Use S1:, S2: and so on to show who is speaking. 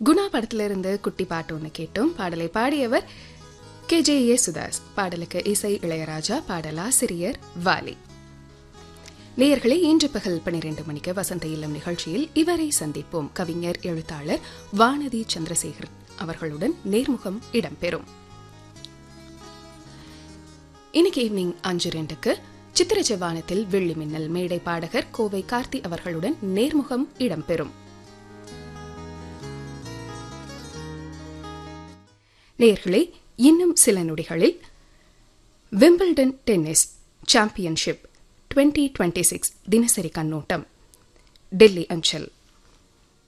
S1: குணா படத்திலிருந்து குட்டி பாட்டு ஒன்று கேட்டோம் பாடலை பாடியவர் கே ஜே யேசுதாஸ் பாடலுக்கு இசை இளையராஜா பாடலாசிரியர் வாலி நேயர்களே இன்று பகல் பனிரெண்டு மணிக்கு வசந்த இல்லம் நிகழ்ச்சியில் இவரை சந்திப்போம் கவிஞர் எழுத்தாளர் வானதி சந்திரசேகர் அவர்களுடன் நேர்முகம் இடம்பெறும் இன்னைக்கு ஈவினிங் அஞ்சு ரெண்டுக்கு சித்திர ஜவானத்தில் வெள்ளி மின்னல் மேடை பாடகர் கோவை கார்த்தி அவர்களுடன் நேர்முகம் இடம்பெறும் நேர்களே இன்னும் சில நொடிகளில் Wimbledon tennis championship twenty twenty six தினசரி கண்ணோட்டம் டெல்லி அஞ்சல்